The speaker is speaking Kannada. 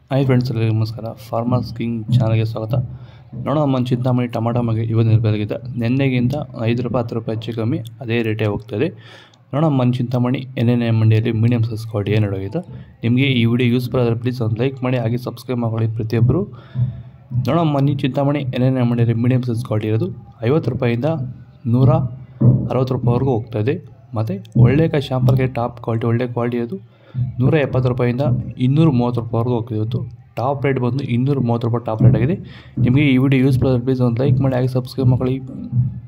ಹಾಯ್ ಫ್ರೆಂಡ್ಸ್ ಎಲ್ಲರಿಗೂ ನಮಸ್ಕಾರ ಫಾರ್ಮರ್ಸ್ ಕಿಂಗ್ ಚಾನಲ್ಗೆ ಸ್ವಾಗತ ನೋಡೋಣ ನಮ್ಮ ಚಿಂತಾಮಣಿ ಟೊಮಾಟೊ ಮಗೆ ಇವತ್ತು ನಿರ್ಬಂಧಿತ ನಿನ್ನೆಗಿಂತ ಐದು ರೂಪಾಯಿ ಹತ್ತು ರೂಪಾಯಿ ಹೆಚ್ಚು ಕಮ್ಮಿ ಅದೇ ರೇಟೇ ಹೋಗ್ತದೆ ನೋಡೋಣ ನಮ್ಮ ಚಿಂತಾಮಣಿ ಎನ್ ಎನ್ ಎಮ್ ಮಂಡಿಯಲ್ಲಿ ಮೀಡಿಯಮ್ ಸೈಜ್ ಕ್ವಾಲಿಟಿ ಏನು ಹೋಗಿದೆ ನಿಮಗೆ ಈ ವಿಡಿಯೋ ಯೂಸ್ಫುಲ್ ಆದರೆ ಪ್ಲೀಸ್ ಒಂದು ಲೈಕ್ ಮಾಡಿ ಹಾಗೆ ಸಬ್ಸ್ಕ್ರೈಬ್ ಮಾಡ್ಕೊಳ್ಳಿ ಪ್ರತಿಯೊಬ್ಬರು ನೋಡೋಣ ಮನಿ ಚಿಂತಾಮಣಿ ಎನ್ ಎನ್ ಎಮ್ ಮಂಡಿಯಲ್ಲಿ ಮೀಡಿಯಮ್ ಸೈಜ್ ಕ್ವಾಲಿಟಿ ಇರೋದು ಐವತ್ತು ರೂಪಾಯಿಂದ ನೂರ ಅರವತ್ತು ರೂಪಾಯಿವರೆಗೂ ಹೋಗ್ತಾಯಿದೆ ಮತ್ತು ಒಳ್ಳೆಕಾಯಿ ಶಾಂಪಲ್ಗೆ ಟಾಪ್ ಕ್ವಾಲಿಟಿ ಒಳ್ಳೆ ಕ್ವಾಲಿಟಿ ಇರೋದು ನೂರ ಎಪ್ಪತ್ತು ರೂಪಾಯಿಂದ ಇನ್ನೂರ ಮೂವತ್ತು ರೂಪಾಯಿವರೆಗೂ ಹೋಗ್ತಿದೆ ಇವತ್ತು ಟಾಪ್ ರೇಟ್ ಬಂದು ಇನ್ನೂರ ಮೂವತ್ತು ರೂಪಾಯಿ ಟಾಪ್ ರೇಟ್ ಆಗಿದೆ ನಿಮಗೆ ಈ ವಿಡಿಯೋ ಯೂಸ್ಫುಲ್ ಆದರೆ ಪ್ಲೀಸ್ ಒಂದು ಲೈಕ್ ಮಾಡಿ ಹಾಗೆ ಸಬ್ಸ್ಕ್ರೈಬ್ ಮಾಡ್ಕೊಳ್ಳಿ